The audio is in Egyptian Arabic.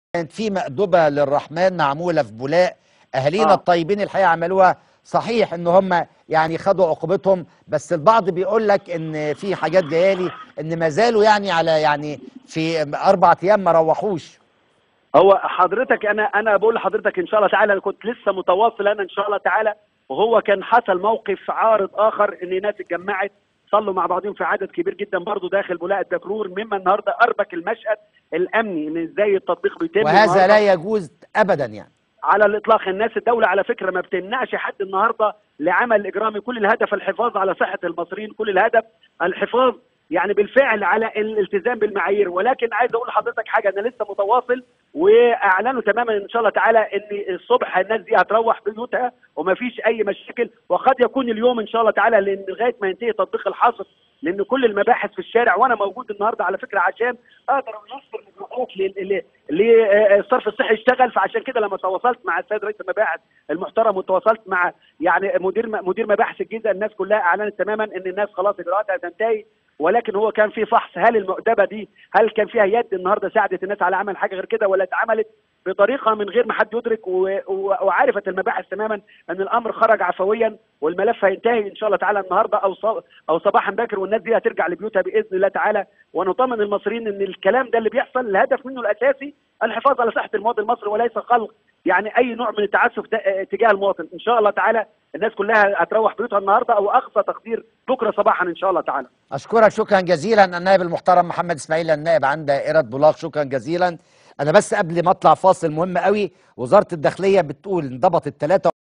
كانت في مأدبة للرحمن معمولة في بولاق أهالينا آه. الطيبين الحقيقة عملوها صحيح إن هم يعني خدوا عقوبتهم بس البعض بيقول لك إن في حاجات جاية لي إن ما زالوا يعني على يعني في أربع أيام ما روحوش هو حضرتك انا انا بقول لحضرتك ان شاء الله تعالى انا كنت لسه متواصل انا ان شاء الله تعالى وهو كان حصل موقف عارض اخر ان ناس اتجمعت صلوا مع بعضهم في عدد كبير جدا برضه داخل بولاق الدكرور مما النهارده اربك المشهد الامني ان ازاي التطبيق بيتم وهذا النهاردة. لا يجوز أبدا يعني على الاطلاق الناس الدوله على فكره ما بتمنعش حد النهارده لعمل اجرامي كل الهدف الحفاظ على صحه المصريين كل الهدف الحفاظ يعني بالفعل على الالتزام بالمعايير ولكن عايز اقول لحضرتك حاجه انا لسه متواصل واعلنوا تماما ان شاء الله تعالى ان الصبح الناس دي هتروح بيوتها وما فيش اي مشاكل وقد يكون اليوم ان شاء الله تعالى لان لغايه ما ينتهي تطبيق الحظر لان كل المباحث في الشارع وانا موجود النهارده على فكره عشان اقدر انصر الاجراءات ل- ل- للصرف الصحي يشتغل فعشان كده لما تواصلت مع السيد رئيس المباحث المحترم وتواصلت مع يعني مدير مدير مباحث الجيزه الناس كلها اعلنت تماما ان الناس خلاص اجراءاتها تنتهي ولكن هو كان في فحص هل المؤدبه دي هل كان فيها يد النهارده ساعدت الناس على عمل حاجه غير كده ولا اتعملت بطريقه من غير ما حد يدرك و- و- وعرفت المباحث تماما ان الامر خرج عفويا والملف هينتهي ان شاء الله تعالى النهارده او ص- او صباحا باكر والناس دي هترجع لبيوتها باذن الله تعالى ونطمن المصريين ان الكلام ده اللي بيحصل الهدف منه الاساسي الحفاظ على صحه المواطن المصري وليس خلق يعني اي نوع من التعسف ده- تجاه المواطن ان شاء الله تعالى الناس كلها هتروح بيوتها النهارده او اقصى تقدير بكره صباحا ان شاء الله تعالى أشكرك شكرا جزيلا النائب المحترم محمد إسماعيل النائب عن دائرة بولاق شكرا جزيلا أنا بس قبل ما أطلع فاصل مهم قوي وزارة الداخلية بتقول انضبط الثلاثة